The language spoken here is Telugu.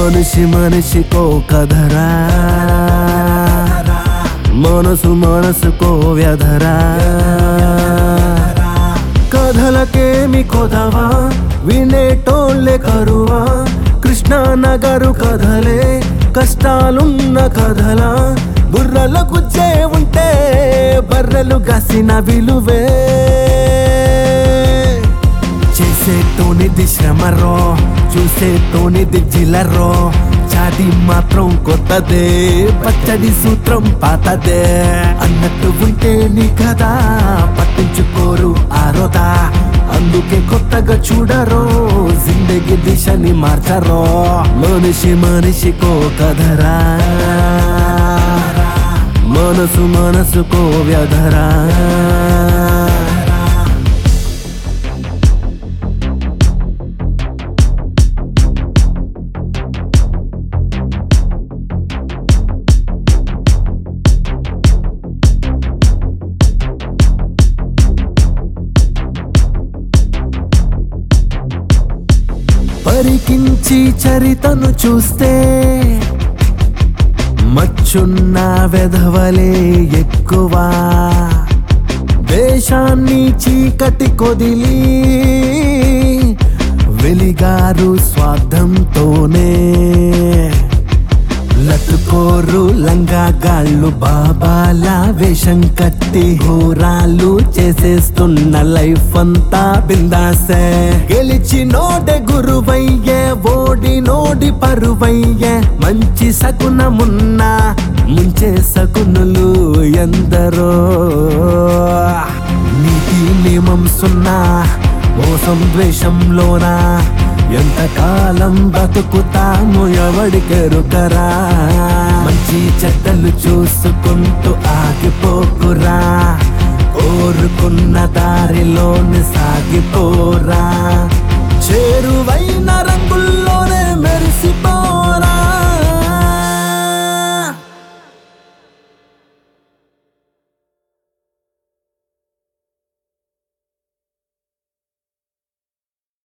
మనిషి మనిషికో కథరా మనసు మనసుకో వ్యధరా కథలకేమి కొదవా వినేటోళ్ళే కరువా కృష్ణానగరు కథలే కష్టాలున్న కథలా బుర్రలో కుచ్చే ఉంటే బర్రెలు గసిన విలువే చేసేటోనిది శ్రమరో చూసేటోనిది జిలరో చాటి మాత్రం కొత్తదే పచ్చడి సూత్రం పాతదే అన్నట్టు ఉంటే నీ కదా పట్టించుకోరు ఆరోదా అందుకే కొత్తగా చూడరో జిందగీ దిశని మార్చరో మనిషి మనిషికో కథరా మనసు మనసుకో వ్యధరా పరికించి చరితను చూస్తే మచ్చున్న వెధవలే ఎక్కువ దేశాన్ని చీకటి కొదిలి వెలిగారు స్వార్థంతోనే లతుకోరు లంగా గాళ్ళు బాబాల వేషం కట్టి హోరాలు చేసేస్తున్న లైఫ్ అంతా బిందాసే గెలిచి నోడె గురువయ్యే ఓడి నోడి పరువయ్యే మంచి సకునమున్న ముంచే సకునులు ఎందరో నీతి నియమం సున్నా మోసం ద్వేషంలోనా ఎంతకాలం బతుకుతాము ఎవడికెరుకరా మంచి చెడ్డలు చూసుకుంటూ ఆగిపోకురా కోరుకున్న దారిలోని సాగిపోరా చేరువైన రంగు